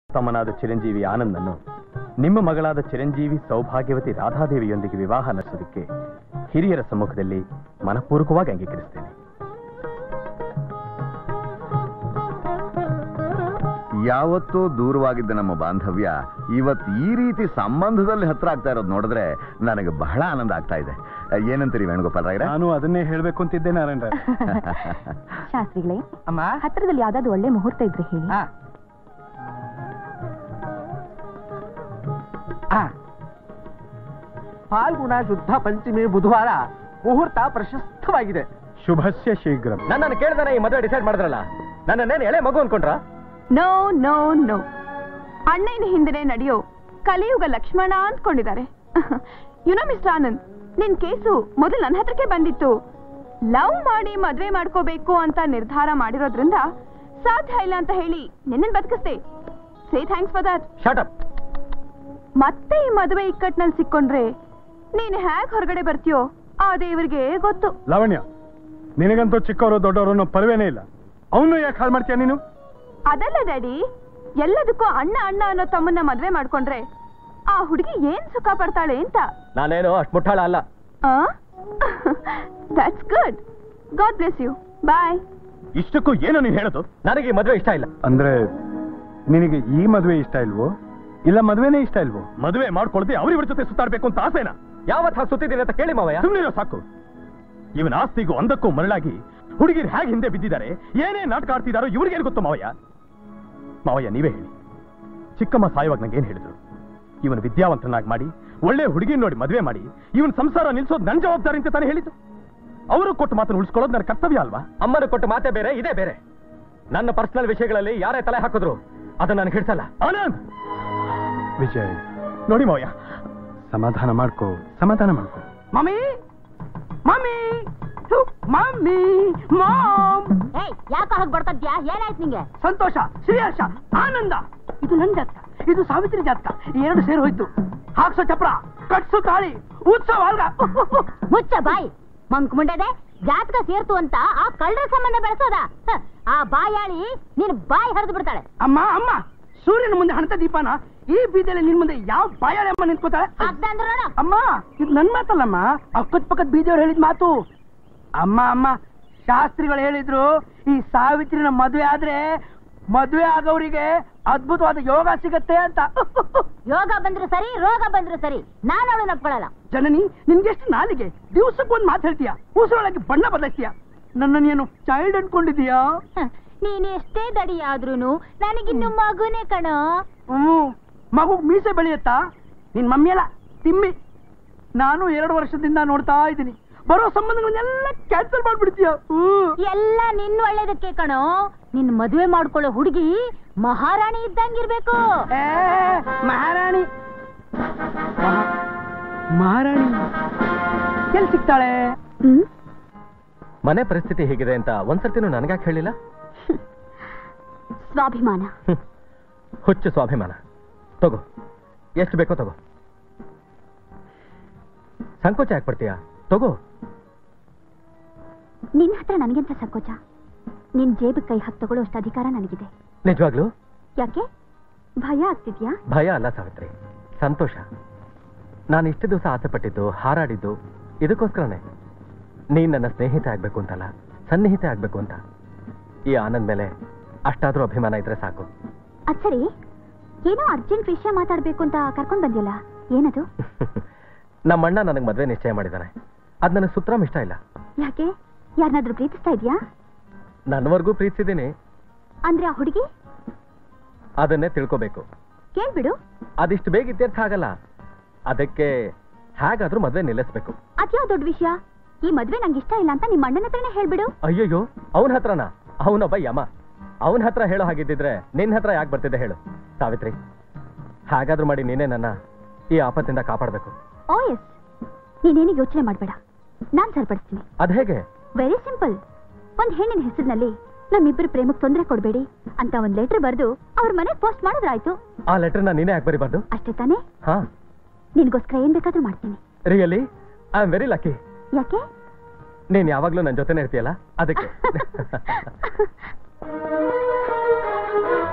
ತಮ್ಮನಾದ ಚಿರಂಜೀವಿ ಆನಂದನ್ನು ನಿಮ್ಮ ಮಗಳಾದ ಚಿರಂಜೀವಿ ಸೌಭಾಗ್ಯವತಿ ರಾಧಾದೇವಿಯೊಂದಿಗೆ ವಿವಾಹ ನಡೆಸೋದಕ್ಕೆ ಹಿರಿಯರ ಸಮ್ಮುಖದಲ್ಲಿ ಮನಪೂರ್ವಕವಾಗಿ ಅಂಗೀಕರಿಸ್ತೇನೆ ಯಾವತ್ತೋ ದೂರವಾಗಿದ್ದ ನಮ್ಮ ಬಾಂಧವ್ಯ ಇವತ್ತು ಈ ರೀತಿ ಸಂಬಂಧದಲ್ಲಿ ಹತ್ರ ಆಗ್ತಾ ಇರೋದು ನೋಡಿದ್ರೆ ನನಗೆ ಬಹಳ ಆನಂದ ಆಗ್ತಾ ಇದೆ ಏನಂತೀರಿ ವೇಣುಗೋಪಾಲ್ ರಾಯ್ರೆ ನಾನು ಅದನ್ನೇ ಹೇಳ್ಬೇಕು ಅಂತಿದ್ದೆ ನಾರಾಯಣ ಶಾಸ್ತ್ರಿಗಳೇ ಅಮ್ಮ ಹತ್ತಿರದಲ್ಲಿ ಯಾವ್ದಾದ್ರು ಒಳ್ಳೆ ಮುಹೂರ್ತ ಇದ್ರೆ ಹೇಳಿ ಆ. ಆ. ಫಾಲ್ಗುಣ ಶುದ್ಧ ಪಂಚಮಿ ಬುಧವಾರ ಮುಹೂರ್ತ ಪ್ರಶಸ್ತವಾಗಿದೆ ಶುಭಸ್ಯ ಶೀಘ್ರ ನನ್ನನ್ನು ಕೇಳ್ದಾನೆ ಈ ಮದುವೆ ಡಿಸೈಡ್ ಮಾಡಿದ್ರಲ್ಲ ನನ್ನನ್ನೇನು ಎಳೆ ಮಗು ಅನ್ಕೊಂಡ್ರ ನೋ ನೋ ನೋ ಅಣ್ಣನ ಹಿಂದೆ ನಡೆಯೋ ಕಲಿಯುಗ ಲಕ್ಷ್ಮಣ ಅಂದ್ಕೊಂಡಿದ್ದಾರೆ ಯುನೋ ಮಿಸ್ಟರ್ ಆನಂದ್ ನಿನ್ ಕೇಸು ಮೊದಲು ನನ್ನ ಹತ್ರಕ್ಕೆ ಬಂದಿತ್ತು ಲವ್ ಮಾಡಿ ಮದ್ವೆ ಮಾಡ್ಕೋಬೇಕು ಅಂತ ನಿರ್ಧಾರ ಮಾಡಿರೋದ್ರಿಂದ ಸಾಧ್ಯ ಇಲ್ಲ ಅಂತ ಹೇಳಿ ನಿನ್ನ ಬದುಕಿಸ್ದೆ say thanks for that shut up ಮತ್ತೆ ಈ ಮದುವೆ ಇಕ್ಕಟ್ನಲ್ಲಿ ಸಿಕ್ಕೊಂಡ್ರೆ ನೀನ್ ಹ್ಯಾಗ್ ಹೊರಗಡೆ ಬರ್ತೀಯೋ ಆ ದೇವರಿಗೆ ಗೊತ್ತು ಲಾವಣ್ಯ ನಿನಗಂತೂ ಚಿಕ್ಕವರು ದೊಡ್ಡವರು ಅನ್ನೋ ಪರ್ವೇನೇ ಇಲ್ಲ ಅವನು ಯಾಕೆ ಹಾಳು ಮಾಡ್ತೀಯ ನೀನು ಅದಲ್ಲ ಡ್ಯಾಡಿ ಎಲ್ಲದಕ್ಕೂ ಅಣ್ಣ ಅಣ್ಣ ಅನ್ನೋ ತಮ್ಮನ್ನ ಮದ್ವೆ ಮಾಡ್ಕೊಂಡ್ರೆ ಆ ಹುಡುಗಿ ಏನ್ ಸುಖ ಪಡ್ತಾಳೆ ಅಂತ ನಾನೇನು ಅಷ್ಟು ಮುಟ್ಟಾಳ ಅಲ್ಲ that's good god bless you boy ಇಷ್ಟಕ್ಕೂ ಏನು ನೀನು ಹೇಳೋದು ನನಗೆ ಈ ಮದುವೆ ಇಷ್ಟ ಇಲ್ಲ ಅಂದ್ರೆ ನಿನಗೆ ಈ ಮದುವೆ ಇಷ್ಟ ಇಲ್ವೋ ಇಲ್ಲ ಮದುವೆನೇ ಇಷ್ಟ ಇಲ್ವೋ ಮದುವೆ ಮಾಡ್ಕೊಳ್ದೆ ಅವ್ರಿವ್ರ ಜೊತೆ ಸುತ್ತಾಡ್ಬೇಕು ಅಂತ ಆಸೆನಾ ಯಾವತ್ ಹಾಗೆ ಸುತ್ತಿದ್ದೀನಿ ಅಂತ ಕೇಳಿ ಮಾವಯ್ಯ ಸುಮ್ಮನೆ ಸಾಕು ಇವನ ಆಸ್ತಿಗೂ ಅಂದಕ್ಕೂ ಮರಳಾಗಿ ಹುಡುಗಿರು ಹೇಗೆ ಹಿಂದೆ ಬಿದ್ದಿದ್ದಾರೆ ಏನೇ ನಾಟಕ ಆಡ್ತಿದಾರೋ ಇವ್ರಿಗೇನು ಗೊತ್ತು ಮಾವಯ್ಯ ಮಾವಯ್ಯ ನೀವೇ ಹೇಳಿ ಚಿಕ್ಕಮ್ಮ ಸಾಯುವಾಗ ನಂಗೇನ್ ಹೇಳಿದ್ರು ಇವನು ವಿದ್ಯಾವಂತನಾಗಿ ಮಾಡಿ ಒಳ್ಳೆ ಹುಡುಗಿ ನೋಡಿ ಮದುವೆ ಮಾಡಿ ಇವನ್ ಸಂಸಾರ ನಿಲ್ಸೋದು ನನ್ನ ಜವಾಬ್ದಾರಿ ಅಂತ ತಾನೇ ಹೇಳಿದ್ದು ಅವರು ಕೊಟ್ಟು ಮಾತನ್ನು ಉಳಿಸ್ಕೊಳ್ಳೋದು ನನ್ನ ಕರ್ತವ್ಯ ಅಲ್ವಾ ಅಮ್ಮನ ಕೊಟ್ಟ ಮಾತೆ ಬೇರೆ ಇದೇ ಬೇರೆ ನನ್ನ ಪರ್ಸನಲ್ ವಿಷಯಗಳಲ್ಲಿ ಯಾರೇ ತಲೆ ಹಾಕಿದ್ರು ಅದನ್ನ ನನಗೆ ಹಿಡ್ಸಲ್ಲ ಆನಂದ್ ವಿಜಯ್ ನೋಡಿ ಮಾವಯ್ಯ ಸಮಾಧಾನ ಮಾಡ್ಕೋ ಸಮಾಧಾನ ಮಾಡ್ಕೋ ಮಮ್ಮಿ ಮಮ್ಮಿ ಮಮ್ಮಿ ಮಾಮ್ ಏಯ್ ಯಾಕೆ ಹಾಗೆ ಬಡ್ಕದ್ಯಾ ಏನಾಯ್ತು ನಿಂಗೆ ಸಂತೋಷ ಶ್ರೇಯರ್ಷ ಆನಂದ ಇದು ನನ್ ಜಾತಕ ಇದು ಸಾವಿತ್ರಿ ಜಾತಕ ಈ ಎರಡು ಸೇರಿ ಹೋಯ್ತು ಹಾಕ್ಸೋ ಚಪ್ರ ಕಟ್ಸೋ ತಾಳಿ ಉತ್ಸವ ಅಲ್ಗ ಮುಚ್ಚ ಬಾಯಿ ಮಂಕ್ ಮುಂಡದೆ ಜಾತಕ ಸೇರ್ತು ಅಂತ ಆ ಕಳ್ಳರ ಸಂಬಂಧ ಬೆಳೆಸೋದ ಹ, ಆ ಬಾಯಾಳಿ ನಿನ್ ಬಾಯಿ ಹರಿದು ಬಿಡ್ತಾಳೆ ಅಮ್ಮ ಅಮ್ಮ ಸೂರ್ಯನ ಮುಂದೆ ಹಣತ ದೀಪನ ಈ ಬೀದಿಯಲ್ಲಿ ನಿನ್ ಮುಂದೆ ಯಾವ ಬಾಯಾಳೆ ಅಮ್ಮ ನಿಂತ್ಕೋತಾಳೆ ಆಗ್ದ ಅಂದ್ರು ನೋಡು ಅಮ್ಮ ಇದು ನನ್ ಮಾತಲ್ಲಮ್ಮ ಅಕ್ಕದ ಪಕ್ಕದ ಬೀದಿಯವ್ರು ಹೇಳಿದ ಮಾತು ಅಮ್ಮ ಅಮ್ಮ ಶಾಸ್ತ್ರಿಗಳು ಹೇಳಿದ್ರು ಈ ಸಾವಿತ್ರಿನ ಮದುವೆ ಆದ್ರೆ ಮದುವೆ ಆಗೋರಿಗೆ ಅದ್ಭುತವಾದ ಯೋಗ ಸಿಗತ್ತೆ ಅಂತ ಯೋಗ ಬಂದ್ರು ಸರಿ ರೋಗ ಬಂದ್ರು ಸರಿ ನಾನು ಅವಳು ನಪ್ಕೊಳ್ಳಲ್ಲ ಜನನಿ ನಿನ್ಗೆಷ್ಟು ನಾಲಿಗೆ ದಿವ್ಸಕ್ಕೆ ಒಂದ್ ಮಾತು ಹೇಳ್ತೀಯ ಉಸಿರೊಳಗೆ ಬಣ್ಣ ಬದಲಾಯಿಸ್ತೀಯ ನನ್ನನ್ನೇನು ಚೈಲ್ಡ್ ಅನ್ಕೊಂಡಿದೀಯಾ ಹ, ನೀನ್ ಎಷ್ಟೇ ದಡಿಯಾದ್ರೂನು ನನಗಿನ್ನು ಮಗುನೇ ಕಣೋ ಹ್ಮ್ ಮಗು ಮೀಸೆ ಬೆಳೆಯತ್ತಾ ನಿನ್ ಮಮ್ಮಿ ಅಲ್ಲ ತಿಮ್ಮಿ ನಾನು ಎರಡು ವರ್ಷದಿಂದ ನೋಡ್ತಾ ಇದ್ದೀನಿ ಬರೋ ಸಂಬಂಧಗಳನ್ನೆಲ್ಲ ಕ್ಯಾನ್ಸಲ್ ಮಾಡ್ಬಿಡ್ತೀಯ ಹ್ಮ್ ಎಲ್ಲ ನಿನ್ ಒಳ್ಳೇದಕ್ಕೆ ಕಣೋ ನಿನ್ ಮದುವೆ ಮಾಡ್ಕೊಳ್ಳೋ ಹುಡುಗಿ ಮಹಾರಾಣಿ ಇದ್ದಂಗಿರ್ಬೇಕು ಏ, ಮಹಾರಾಣಿ ಮಹಾ- ಮಹಾರಾಣಿ ಎಲ್ಲಿ ಸಿಗ್ತಾಳೆ ಹ್ಮ್ ಮನೆ ಪರಿಸ್ಥಿತಿ ಹೇಗಿದೆ ಅಂತ ಒಂದ್ಸರ್ತಿನೂ ನನಗ್ಯಾಕೆ ಹೇಳಿಲ್ಲ ಸ್ವಾಭಿಮಾನ ಹ್ಮ್. ಹುಚ್ಚು ಸ್ವಾಭಿಮಾನ ತಗೋ ಎಷ್ಟು ಬೇಕೋ ತಗೋ ಸಂಕೋಚ ಯಾಕೆ ಪಡ್ತೀಯಾ ತಗೋ ನಿನ್ ಹತ್ರ ನನಗೆಂತ ಸಂಕೋಚ ನಿನ್ ಜೇಬ್ ಕೈ ಹಾಕಿ ತಗೊಳ್ಳೋ ಅಷ್ಟು ಅಧಿಕಾರ ನನಗಿದೆ ನಿಜವಾಗ್ಲೂ ಯಾಕೆ ಭಯ ಆಗ್ತಿದ್ಯಾ ಭಯ ಅಲ್ಲ ಸಾವಿತ್ರಿ ಸಂತೋಷ ನಾನು ಇಷ್ಟು ದಿವಸ ಆಸೆ ಪಟ್ಟಿದ್ದು ಹಾರಾಡಿದ್ದು ಇದಕ್ಕೋಸ್ಕರನೇ ನೀನ್ ನನ್ನ ಸ್ನೇಹಿತೆ ಆಗ್ಬೇಕು ಅಂತಲ್ಲ ಸನ್ನಿಹಿತೆ ಆಗ್ಬೇಕು ಅಂತ ಈ ಆನಂದ್ ಮೇಲೆ ಅಷ್ಟಾದ್ರೂ ಅಭಿಮಾನ ಇದ್ರೆ ಸಾಕು ಅದ್ ಸರಿ ಏನೋ ಅರ್ಜೆಂಟ್ ವಿಷಯ ಮಾತಾಡ್ಬೇಕು ಅಂತ ಕರ್ಕೊಂಡ್ ಬಂದಿಲ್ಲ ಏನದು ನಮ್ಮಣ್ಣ ನನಗೆ ಮದುವೆ ನಿಶ್ಚಯ ಮಾಡಿದ್ದಾನೆ ಅದ್ ನನಗೆ ಸುತ್ತರಾಮ್ ಇಷ್ಟ ಇಲ್ಲ ಯಾಕೆ ಯಾರನ್ನಾದ್ರೂ ಪ್ರೀತಿಸ್ತಾ ಇದ್ಯಾ ನನ್ನವರೆಗೂ ಪ್ರೀತಿಸಿದ್ದೀನಿ ಅಂದ್ರೆ ಆ ಹುಡುಗಿ ಅದನ್ನೇ ತಿಳ್ಕೋಬೇಕು ಕೇಳ್ಬಿಡು ಅದಿಷ್ಟು ಬೇಗ ಇತ್ಯರ್ಥ ಆಗಲ್ಲ ಅದಕ್ಕೆ ಹೇಗಾದ್ರೂ ಮದುವೆ ನಿಲ್ಲಿಸ್ಬೇಕು ಅದ್ಯಾವ ದೊಡ್ಡ ವಿಷಯ ಈ ಮದ್ವೆ ನಂಗೆ ಇಷ್ಟ ಇಲ್ಲ ಅಂತ ನಿಮ್ಮ ಅಣ್ಣನ ಹತ್ರನೇ ಹೇಳ್ಬಿಡು ಅಯ್ಯಯ್ಯೋ ಅವನ ಹತ್ರನಾ ಅವನೊಬ್ಬ ಯಮ ಅವನ ಹತ್ರ ಹೇಳೋ ಹಾಗಿದ್ದಿದ್ರೆ ನಿನ್ನ ಹತ್ರ ಯಾಕೆ ಬರ್ತಿದ್ದೆ ಹೇಳು ಸಾವಿತ್ರಿ ಹಾಗಾದ್ರೂ ಮಾಡಿ ನೀನೇ ನನ್ನ ಈ ಆಪತ್ತಿಂದ ಕಾಪಾಡಬೇಕು ಓ ಎಸ್ ನೀನೇನು ಯೋಚನೆ ಮಾಡ್ಬೇಡ ನಾನ್ ಸರಿಪಡಿಸ್ತೀನಿ ಅದ್ ಹೇಗೆ ವೆರಿ ಸಿಂಪಲ್ ಒಂದ್ ಹೆಣ್ಣಿನ ಹೆಸರಿನಲ್ಲಿ ನಮ್ಮಿಬ್ಬರು ಪ್ರೇಮಕ್ಕೆ ತೊಂದರೆ ಕೊಡ್ಬೇಡಿ ಅಂತ ಒಂದ್ ಲೆಟರ್ ಬರೆದು ಅವ್ರ ಮನೆಗೆ ಪೋಸ್ಟ್ ಮಾಡಿದ್ರಾಯ್ತು ಆ ಲೆಟರ್ನ ನೀನೇ ಯಾಕೆ ಬರಿಬಾರ್ದು ಅಷ್ಟೇ ತಾನೇ ಹಾ ನಿನ್ಗೋಸ್ಕರ ಏನ್ ಬೇಕಾದ್ರೂ ಮಾಡ್ತೀನಿ really I am very lucky ಯಾಕೆ ನೀನ್ ಯಾವಾಗ್ಲೂ ನನ್ನ ಜೊತೆನೇ ಇರ್ತೀಯಲ್ಲ ಅದಕ್ಕೆ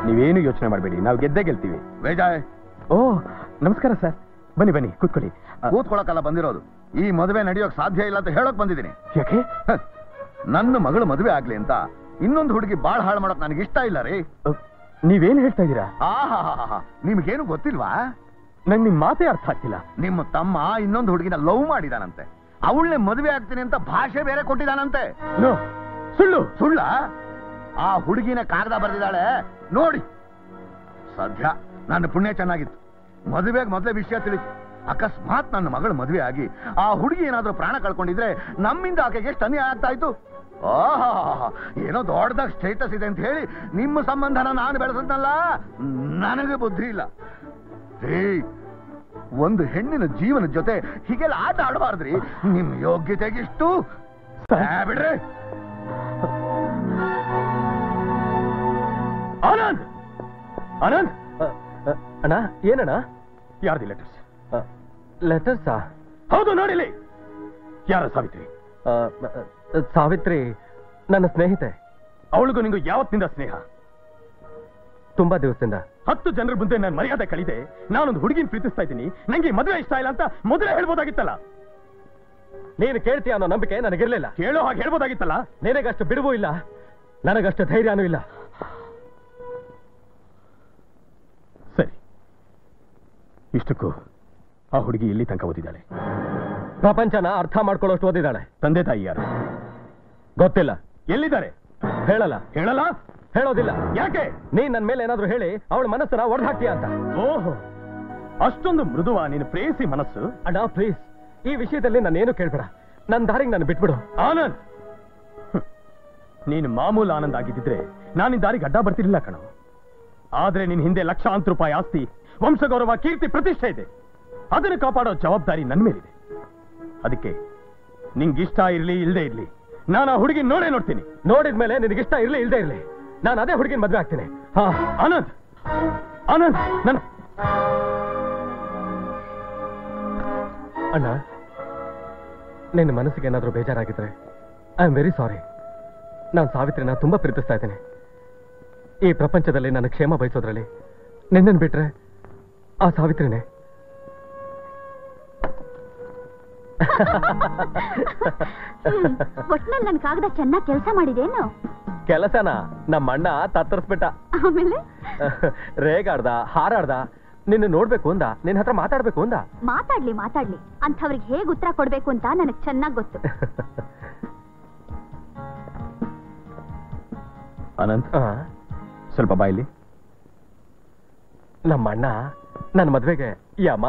ನೀವೇನು ಯೋಚನೆ ಮಾಡಬೇಡಿ ನಾವು ಗೆದ್ದೇ ಗೆಲ್ತೀವಿ ಬೇಜಾಯ್ ಓ ನಮಸ್ಕಾರ ಸರ್ ಬನ್ನಿ ಬನ್ನಿ ಕೂತ್ಕೊಳ್ಳಿ ಅ, ಕೂತ್ಕೊಳಕಲ್ಲ ಬಂದಿರೋದು ಈ ಮದುವೆ ನಡೆಯೋಕ್ ಸಾಧ್ಯ ಇಲ್ಲ ಅಂತ ಹೇಳಕ್ ಬಂದಿದ್ದೀನಿ ಯಾಕೆ ಹ, ನನ್ನ ಮಗಳು ಮದುವೆ ಆಗ್ಲಿ ಅಂತ ಇನ್ನೊಂದು ಹುಡುಗಿ ಬಾಳ್ ಹಾಳು ಮಾಡೋಕ್ ನನಗೆ ಇಷ್ಟ ಇಲ್ಲ ರೀ ಅ, ನೀವೇನ್ ಹೇಳ್ತಾ ಇದ್ದೀರಾ ಆಹಾ ನಿಮ್ಗೇನು ಗೊತ್ತಿಲ್ವಾ ನಂಗೆ ನಿಮ್ ಮಾತೇ ಅರ್ಥ ಆಗ್ತಿಲ್ಲ ನಿಮ್ಮ ತಮ್ಮ ಇನ್ನೊಂದು ಹುಡುಗಿನ ಲವ್ ಮಾಡಿದಾನಂತೆ ಅವಳನ್ನೇ ಮದುವೆ ಆಗ್ತೀನಿ ಅಂತ ಭಾಷೆ ಬೇರೆ ಕೊಟ್ಟಿದಾನಂತೆ ನೋ ಸುಳ್ಳು ಸುಳ್ಳ ಆ ಹುಡುಗಿನ ಕಾಗದ ಬರೆದಿದ್ದಾಳೆ ನೋಡಿ ಸದ್ಯ ನನ್ನ ಪುಣ್ಯ ಚೆನ್ನಾಗಿತ್ತು ಮದುವೆಗೆ ಮೊದಲೇ ವಿಷಯ ತಿಳಿತು ಅಕಸ್ಮಾತ್ ನನ್ನ ಮಗಳು ಮದುವೆ ಆಗಿ ಆ ಹುಡುಗಿ ಏನಾದ್ರೂ ಪ್ರಾಣ ಕಳ್ಕೊಂಡಿದ್ರೆ ನಮ್ಮಿಂದ ಆಕೆಗೆ ಎಷ್ಟು ಅನ್ಯಾಯ ಆಗ್ತಾ ಇತ್ತು ಆಹಾ ಏನೋ ದೊಡ್ಡದಾಗ ಸ್ಟೇಟಸ್ ಇದೆ ಅಂತ ಹೇಳಿ ನಿಮ್ಮ ಸಂಬಂಧನ ನಾನು ಬೆಳೆಸದ್ನಲ್ಲ ನನಗೆ ಬುದ್ಧಿ ಇಲ್ಲ ಏ ಒಂದು ಹೆಣ್ಣಿನ ಜೀವನ ಜೊತೆ ಹೀಗೆಲ್ಲ ಆಟ ಆಡಬಾರ್ದ್ರಿ ನಿಮ್ ಯೋಗ್ಯತೆಗಿಷ್ಟು ಆ, ಬಿಡ್ರಿ ಆನಂದ್ ಆನಂದ್ ಅ, ಅ, ಅಣ್ಣ ಏನಣ್ಣ ಯಾರ್ದಿ ಲೆಟರ್ಸ್ ಲೆಟರ್ಸಾ ಹೌದು ನೋಡಿಲಿ ಯಾರ ಸಾವಿತ್ರಿ ಸಾವಿತ್ರಿ ನನ್ನ ಸ್ನೇಹಿತೆ ಅವಳಿಗೂ ನಿಂಗೂ ಯಾವತ್ತಿಂದ ಸ್ನೇಹ ತುಂಬಾ ದಿವಸದಿಂದ ಹತ್ತು ಜನರ ಮುಂದೆ ನಾನು ಮರ್ಯಾದೆ ಕಳಿದೆ ನಾನೊಂದು ಹುಡುಗಿನ ಪ್ರೀತಿಸ್ತಾ ಇದ್ದೀನಿ ನಂಗೆ ಈ ಮದುವೆ ಇಷ್ಟ ಇಲ್ಲ ಅಂತ ಮೊದಲೇ ಹೇಳ್ಬೋದಾಗಿತ್ತಲ್ಲ ನೀನು ಕೇಳ್ತೀಯ ಅನ್ನೋ ನಂಬಿಕೆ ನನಗಿರ್ಲಿಲ್ಲ ಕೇಳೋ ಹಾಗೆ ಹೇಳ್ಬೋದಾಗಿತ್ತಲ್ಲ ನಿನಗಷ್ಟು ಬಿಡುವೂ ಇಲ್ಲ ನನಗಷ್ಟು ಧೈರ್ಯನೂ ಇಲ್ಲ ಸರಿ ಇಷ್ಟಕ್ಕೂ ಆ ಹುಡುಗಿ ಎಲ್ಲಿ ತನಕ ಓದಿದ್ದಾಳೆ ಪ್ರಪಂಚನ ಅರ್ಥ ಮಾಡ್ಕೊಳ್ಳೋಷ್ಟು ಓದಿದ್ದಾಳೆ ತಂದೆ ತಾಯಿ ಯಾರು ಗೊತ್ತಿಲ್ಲ ಎಲ್ಲಿದ್ದಾರೆ ಹೇಳಲ್ಲ ಹೇಳಲ್ಲ ಹೇಳೋದಿಲ್ಲ ಯಾಕೆ ನೀನ್ ನನ್ನ ಮೇಲೆ ಏನಾದ್ರೂ ಹೇಳಿ ಅವಳ ಮನಸ್ಸನ್ನ ಒಡೆದು ಹಾಕ್ತೀಯ ಅಂತ ಓಹೋ ಅಷ್ಟೊಂದು ಮೃದುವ ನಿನ್ನ ಪ್ರೇಯಸಿ ಮನಸ್ಸು ಅಣ್ಣ ಪ್ಲೀಸ್ ಈ ವಿಷಯದಲ್ಲಿ ನಾನೇನು ಕೇಳ್ಬೇಡ ನನ್ನ ದಾರಿಗೆ ನಾನು ಬಿಟ್ಬಿಡು ಆನಂದ್ ಹ್ಮ್. ನೀನು ಮಾಮೂಲು ಆನಂದ್ ಆಗಿದ್ದಿದ್ರೆ ನಾನು ನಿನ್ ದಾರಿಗೆ ಅಡ್ಡ ಬರ್ತಿರ್ಲಿಲ್ಲ ಕಣ ಆದ್ರೆ ನಿನ್ ಹಿಂದೆ ಲಕ್ಷಾಂತರ ರೂಪಾಯಿ ಆಸ್ತಿ ವಂಶಗೌರವ ಕೀರ್ತಿ ಪ್ರತಿಷ್ಠೆ ಇದೆ ಅದನ್ನು ಕಾಪಾಡೋ ಜವಾಬ್ದಾರಿ ನನ್ ಮೇಲಿದೆ ಅದಕ್ಕೆ ನಿಂಗಿಷ್ಟ ಇರ್ಲಿ ಇಲ್ದೇ ಇರ್ಲಿ ನಾನು ಆ ಹುಡುಗಿ ನೋಡೇ ನೋಡ್ತೀನಿ ನೋಡಿದ್ಮೇಲೆ ನಿನಗಿಷ್ಟ ಇರ್ಲಿ ಇಲ್ದೇ ಇರ್ಲಿ ನಾನು ಅದೇ ಹುಡುಗಿನ ಮದ್ವೆ ಆಗ್ತೀನಿ ಹಾ ಆನಂದ್ ಆನಂದ್ ನನ್ನ ಅಣ್ಣ ನಿನ್ನ ಮನಸ್ಸಿಗೆ ಏನಾದ್ರೂ ಬೇಜಾರಾಗಿದ್ರೆ ಐ ಆಮ್ ವೆರಿ ಸಾರಿ ನಾನು ಸಾವಿತ್ರಿನ ತುಂಬಾ ಪ್ರೀತಿಸ್ತಾ ಇದ್ದೀನಿ ಈ ಪ್ರಪಂಚದಲ್ಲಿ ನನ್ನ ಕ್ಷೇಮ ಬಯಸೋದ್ರಲ್ಲಿ ನಿನ್ನನ್ನು ಬಿಟ್ರೆ ಆ ಸಾವಿತ್ರಿನೇ ಒಟ್ನಲ್ಲಿ ನನ್ ಕಾಗದ ಚೆನ್ನಾಗಿ ಕೆಲಸ ಮಾಡಿದೇನು ಕೆಲಸನ ನಮ್ಮ ಅಣ್ಣ ತತ್ತರಿಸ್ಬಿಟ್ಟ ಆಮೇಲೆ ರೇಗಾಡ್ದ ಹಾರಾಡ್ದ ನಿನ್ನ ನೋಡ್ಬೇಕು ಅಂದ ನಿನ್ನ ಹತ್ರ ಮಾತಾಡ್ಬೇಕು ಅಂದ ಮಾತಾಡ್ಲಿ ಮಾತಾಡ್ಲಿ ಅಂಥವ್ರಿಗೆ ಹೇಗ್ ಉತ್ತರ ಕೊಡ್ಬೇಕು ಅಂತ ನನಗ್ ಚೆನ್ನಾಗ್ ಗೊತ್ತು ಆನಂದ್ ಆ, ಸ್ವಲ್ಪ ಬಾಯಿಲಿ ನಮ್ಮ ಅಣ್ಣ ನನ್ನ ಮದ್ವೆಗೆ ಯಮ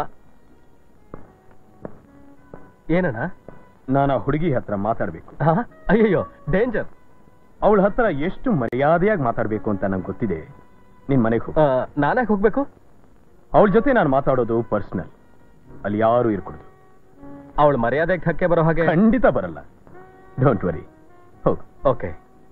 ಏನಣ್ಣ ನಾನು ಆ ಹುಡುಗಿ ಹತ್ರ ಮಾತಾಡ್ಬೇಕು ಆ, ಅಯ್ಯಯ್ಯೋ ಡೇಂಜರ್ ಅವಳ ಹತ್ರ ಎಷ್ಟು ಮರ್ಯಾದೆಯಾಗಿ ಮಾತಾಡ್ಬೇಕು ಅಂತ ನಂಗೆ ಗೊತ್ತಿದೆ ನಿನ್ ಮನೆಗೆ ಹೋಗು ನಾನ್ಯಾಕೆ ಹೋಗ್ಬೇಕು ಅವಳ ಜೊತೆ ನಾನು ಮಾತಾಡೋದು ಪರ್ಸನಲ್ ಅಲ್ಲಿ ಯಾರು ಇರ್ಕೊಡುದು ಅವಳ ಮರ್ಯಾದೆಗೆ ಧಕ್ಕೆ ಬರೋ ಹಾಗೆ ಖಂಡಿತ ಬರಲ್ಲ ಡೋಂಟ್ ವರಿ ಹೋಗು ಓಕೆ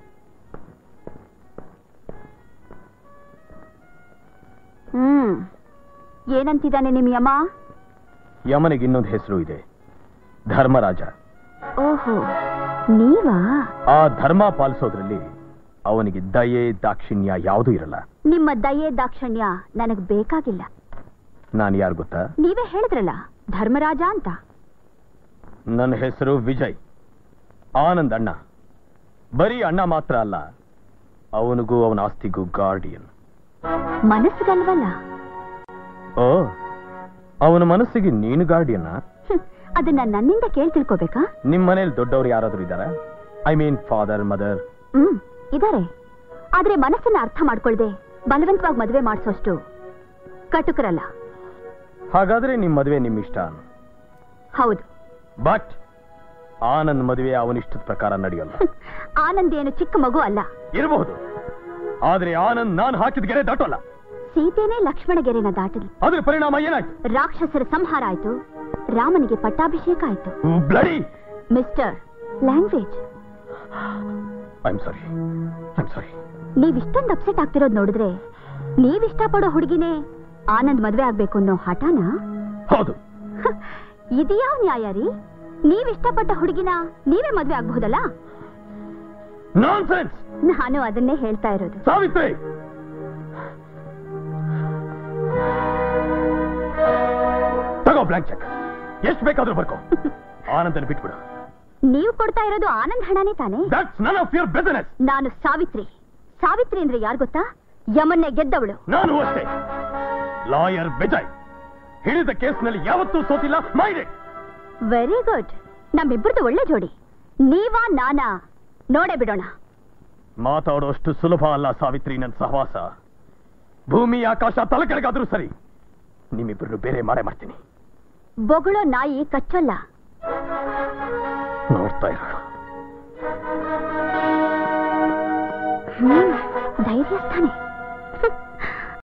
ಹ್ಮ್ ಏನಂತಿದ್ದಾನೆ ನಿಮ್ ಯಮ ಯಮನಿಗೆ ಇನ್ನೊಂದು ಹೆಸರು ಇದೆ ಧರ್ಮರಾಜ ಓಹೋ ನೀವಾ ಆ ಧರ್ಮ ಪಾಲಿಸೋದ್ರಲ್ಲಿ ಅವನಿಗೆ ದಯೆ ದಾಕ್ಷಿಣ್ಯ ಯಾವುದೂ ಇರಲ್ಲ ನಿಮ್ಮ ದಯೆ ದಾಕ್ಷಣ್ಯ ನನಗ್ ಬೇಕಾಗಿಲ್ಲ ನಾನು ಯಾರು ಗೊತ್ತಾ ನೀವೇ ಹೇಳಿದ್ರಲ್ಲ ಧರ್ಮರಾಜ ಅಂತ ನನ್ನ ಹೆಸರು ವಿಜಯ್ ಆನಂದ್ ಅಣ್ಣ ಬರೀ ಅಣ್ಣ ಮಾತ್ರ ಅಲ್ಲ ಅವನಿಗೂ ಅವನ ಆಸ್ತಿಗೂ ಗಾರ್ಡಿಯನ್ ಮನಸ್ಸಿಗಲ್ವಲ್ಲ ಓ ಅವನ ಮನಸ್ಸಿಗೆ ನೀನು ಗಾರ್ಡಿಯನ್ನ ಹ್ಮ್, ಅದನ್ನ ನನ್ನಿಂದ ಕೇಳ್ ತಿಳ್ಕೊಬೇಕಾ ನಿಮ್ ಮನೇಲಿ ದೊಡ್ಡವರು ಯಾರಾದ್ರೂ ಇದ್ದಾರಾ I mean father mother hmm ಇದಾರೆ ಆದ್ರೆ ಮನಸ್ಸನ್ನ ಅರ್ಥ ಮಾಡ್ಕೊಳ್ದೆ ಬಲವಂತವಾಗಿ ಮದುವೆ ಮಾಡಿಸೋಷ್ಟು ಕಟುಕರಲ್ಲ ಹಾಗಾದ್ರೆ ನಿಮ್ ಮದುವೆ ನಿಮ್ ಇಷ್ಟ ಹೌದು ಬಟ್ ಆನಂದ್ ಮದುವೆ ಅವನಿಷ್ಟದ ಪ್ರಕಾರ ನಡೆಯಲ್ಲ ಹ್ಮ್, ಆನಂದ್ ಏನು ಚಿಕ್ಕ ಮಗು ಅಲ್ಲ ಇರಬಹುದು ಆದ್ರೆ ಆನಂದ್ ನಾನು ಹಾಕಿದ ಗೆರೆ ದಾಟೋಲ್ಲ ಸೀತೆನೇ ಲಕ್ಷ್ಮಣ ಗೆರೆನ ದಾಟಲಿ ಅದ್ರ ಪರಿಣಾಮ ಏನಾಯ್ತು ರಾಕ್ಷಸರ ಸಂಹಾರ ಆಯ್ತು ರಾಮನಿಗೆ ಪಟ್ಟಾಭಿಷೇಕ ಆಯ್ತು bloody mister language I am sorry I am sorry ನೀವಿಷ್ಟೊಂದು ಅಪ್ಸೆಟ್ ಆಗ್ತಿರೋದ್ ನೋಡಿದ್ರೆ ನೀವಿಷ್ಟಪಡೋ ಹುಡುಗಿನೇ ಆನಂದ್ ಮದ್ವೆ ಆಗ್ಬೇಕು ಅನ್ನೋ ಹಠನ ಹೌದು ಹ, ಇದ್ಯಾವ ನ್ಯಾಯ ರೀ ನೀವಿಷ್ಟಪಟ್ಟ ಹುಡುಗಿನ ನೀವೇ ಮದ್ವೆ ಆಗ್ಬಹುದಲ್ಲ ನಾನ್ ಸೆನ್ಸ್ ನಾನು ಅದನ್ನೇ ಹೇಳ್ತಾ ಇರೋದು ಸಾವಿತ್ರಿ ಬ್ಲಾಂಕ್ ಚೆಕ್ ಎಷ್ಟು ಬೇಕಾದ್ರೂ ಬರ್ಕೋ ಆನಂದನ ಬಿಟ್ಬಿಡು ನೀವು ಕೊಡ್ತಾ ಇರೋದು ಆನಂದ್ ಹಣನೇ ತಾನೆ that's none of your business ನಾನು ಸಾವಿತ್ರಿ ಸಾವಿತ್ರಿ ಅಂದ್ರೆ ಯಾರು ಗೊತ್ತಾ ಯಮನ್ನೇ ಗೆದ್ದವಳು ನಾನು ಅಷ್ಟೇ ಲಾಯರ್ ವಿಜಯ್ ಹಿಡಿದ ಕೇಸ್ನಲ್ಲಿ ಯಾವತ್ತೂ ಸೋತಿಲ್ಲ ಮೈಡೆಡ್ ವೆರಿ ಗುಡ್ ನಮ್ಮಿಬ್ಬರದು ಒಳ್ಳೆ ಜೋಡಿ ನೀವಾ ನಾನಾ ನೋಡೇ ಬಿಡೋಣ ಮಾತಾಡೋಷ್ಟು ಸುಲಭ ಅಲ್ಲ ಸಾವಿತ್ರಿ ನನ್ನ ಸಹವಾಸ ಭೂಮಿ ಆಕಾಶ ತಲೆಕೆಳಗಾದ್ರೂ ಸರಿ ನಿಮ್ಮಿಬ್ಬರನ್ನು ಬೇರೆ ಮಾಡೇ ಮಾಡ್ತೀನಿ ಬೊಗಳೋ ನಾಯಿ ಕಚ್ಚೋಲ್ಲ ನೋಡ್ತಾ ಇರೋಣ ಹ್ಮ್ ಧೈರ್ಯ ಸ್ಥಾನೆ